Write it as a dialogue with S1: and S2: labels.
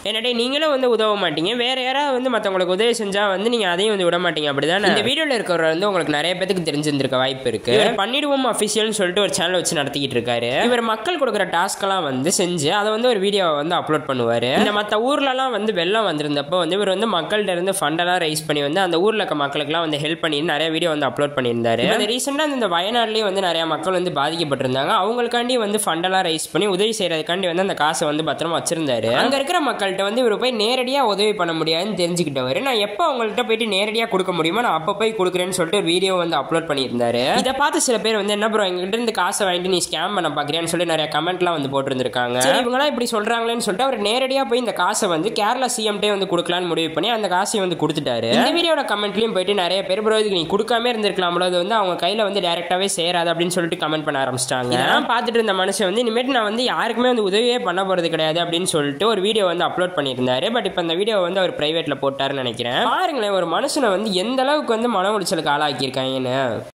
S1: என்னடே நீங்களும் வந்து உதவ மாட்டீங்க வேற யாராவது வந்து மற்றவங்களுக்கு உதவி செஞ்சால் வந்து நீங்கள் அதையும் வந்து விட மாட்டீங்க அப்படிதான் இந்த வீடியோவில் இருக்கிறவர் வந்து உங்களுக்கு நிறைய பேத்துக்கு தெரிஞ்சிருந்திருக்க வாய்ப்பு இருக்கு இவர் பண்ணிடுவோம் அஃபிஷியல்னு சொல்லிட்டு ஒரு சேனல் வச்சு நடத்திக்கிட்டு இருக்காரு இவர் மக்கள் கொடுக்குற டாஸ்க்கெல்லாம் வந்து செஞ்சு அதை வந்து ஒரு வீடியோவை வந்து அப்லோட் பண்ணுவார் இந்த மற்ற ஊர்லலாம் வந்து வெள்ளம் வந்திருந்தப்போ வந்து இவர் வந்து மக்கள்கிட்ட இருந்து ஃபண்டெல்லாம் ரைஸ் பண்ணி வந்து அந்த ஊரில் இருக்க மக்களுக்குலாம் வந்து ஹெல்ப் பண்ணி நிறைய வீடியோ வந்து அப்லோட் பண்ணியிருந்தாரு அந்த ரீசெண்டாக இந்த வயநாடுலேயே வந்து நிறைய மக்கள் வந்து பாதிக்கப்பட்டிருந்தாங்க அவங்களுக்காண்டி வந்து ஃபண்டெல்லாம் ரைஸ் பண்ணி உதவி செய்யறதுக்காண்டி வந்து அந்த காசை வந்து பத்திரமா வச்சிருந்தாரு அங்கே இருக்கிற மக்கள்கிட்ட வந்து இவர் போய் நேரடியாக உதவி பண்ண முடியாதுன்னு தெரிஞ்சுக்கிட்டவர் நான் எப்போ அவங்கள்ட்ட போயிட்டு நேரடியாக கொடுக்க முடியுமோ நான் அப்போ போய் கொடுக்குறேன்னு சொல்லிட்டு ஒரு வீடியோ வந்து அப்லோட் பண்ணியிருந்தாரு இதை பார்த்து சில பேர் வந்து என்ன ப்ரோ எங்ககிட்ட இருந்து காசை வாங்கிட்டு நீ ஸ்கேம் பண்ண பார்க்குறியான்னு சொல்லி நிறைய கமெண்ட்லாம் வந்து போட்டிருந்திருக்காங்க சரி இவங்களாம் இப்படி சொல்கிறாங்களேன்னு சொல்லிட்டு அவர் நேரடியாக போய் இந்த காசை வந்து கேரளா சிஎம்டே வந்து கொடுக்கலான்னு முடிவு பண்ணி அந்த காசையும் வந்து கொடுத்துட்டாரு இந்த வீடியோட கமெண்ட்லையும் போயிட்டு நிறைய பேர் ப்ரோ இதுக்கு நீ கொடுக்காம இருந்திருக்கலாம்ல அது வந்து அவங்க கையில் வந்து டேரெக்டாகவே சேராது அப்படின்னு சொல்லிட்டு கமெண்ட் பண்ண ஆரம்பிச்சிட்டாங்க இதெல்லாம் பார்த்துட்டு இருந்த மனுஷன் வந்து இனிமேட்டு நான் வந்து யாருக்குமே வந்து உதவியே பண்ண போகிறது கிடையாது அப்படின்னு சொல்லிட்டு ஒரு வீடியோ வந்து அப்லோட் பண்ணியிருந்தாரு பட் இப்போ அந்த வீடியோ வந்து அவர் பிரைவேட்டில் போட்டாருன்னு நினைக்கிறேன் பாருங்களேன் ஒரு மனுஷனை வந்து எந்த அளவுக்கு வந்து மன உளைச்சலுக்கு ஆளாக்கியிருக்காங்கன்னு